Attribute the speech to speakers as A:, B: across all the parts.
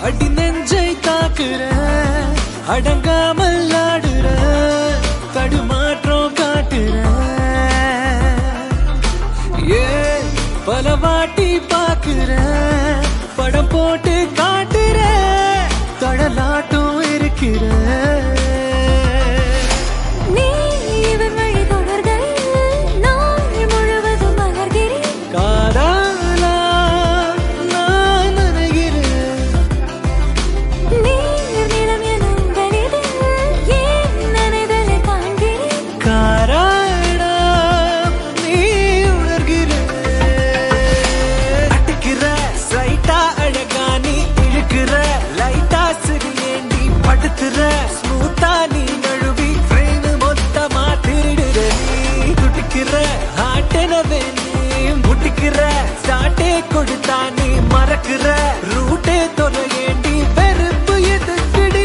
A: அடி நெஞ்சை தாக்குற அடங்காமல் ஆடுற தடுமாற்றம் காட்டுற ஏ பல வாட்டி பாக்குற படம் போட்டு காட்டுற தடலாட்டம் இருக்கிற
B: நீ இவன் வழி தொடர்கையில் நாள் முழுவதும் மலர்கிறேன்
A: காராலா நான் நனைகிறேன்
B: நீர் நிலம் எனும் கணிதில் ஏன் நனைதலை காண்கிறேன்
A: காராடா நீ உணர்கிற அடிக்கிற சைட்டா அழகா நீ இழுக்கிற லைட்டா சிறியேண்டி படுத்துற ஸ்மூத்தா நீ நழுவி ஃப்ரேம் மொத்தமா திருடுற நீ துடிக்கிற ஆட்டனவே நீ முட்டிக்கிற ஸ்டார்ட்டே கொடுத்தா நீ மறக்கிற ரூட்டே தொலையேண்டி வெறுப்பு எதுக்குடி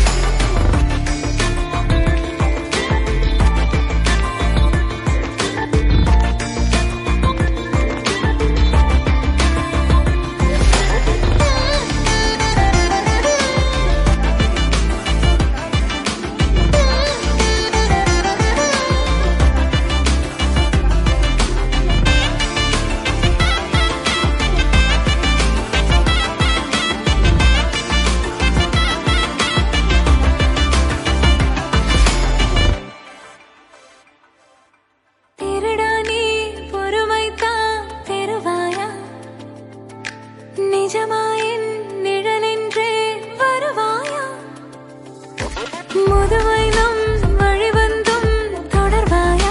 B: திருடா நீ பொறுமைத்தான் பெறுவாயா நிஜமாயின் நிழலென்றே வருவாயா முதுமை நம் வழிவந்தும் தொடர்வாயா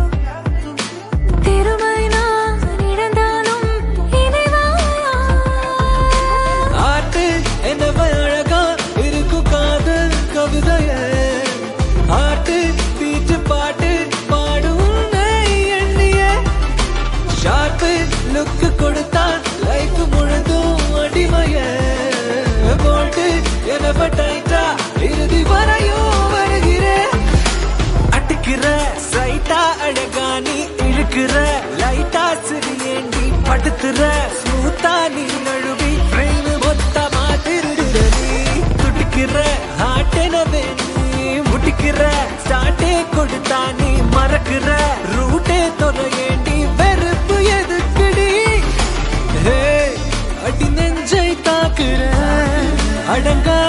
B: திருமை நான் இழந்தாலும் இணைவாயா
A: ஆட்டு என்ன அழகா இருக்கும் காதல் கவிதைய ஆட்டு பீச்சு பாட்டு பாடும் உன்னை எண்ணிய ஷார்ப்பு லுக்கு கொடுத்தா லைஃப் முழுதும் அடிமைய போல்ட்டு என்ன டைட்டா இறுதி வரையும் வருகிறேன் அடிக்கிற சைட்டா அழகா நீ இழுக்கிற லைட்டா சிறியேண்டி படுத்துற ஸ்மூத்தா நீ நழுவி ஃப்ரேம் மொத்தமா திருடுற நீ துடிக்கிற ஆட்டெனவே நீ முட்டிக்கிற ஸ்டார்ட்டே கொடுத்தா நீ மறக்கிற ரூட்டே தொலையேண்டி வெறுப்பு எதுக்குடி ஹே அடி நெஞ்சை தாக்குற அடங்கா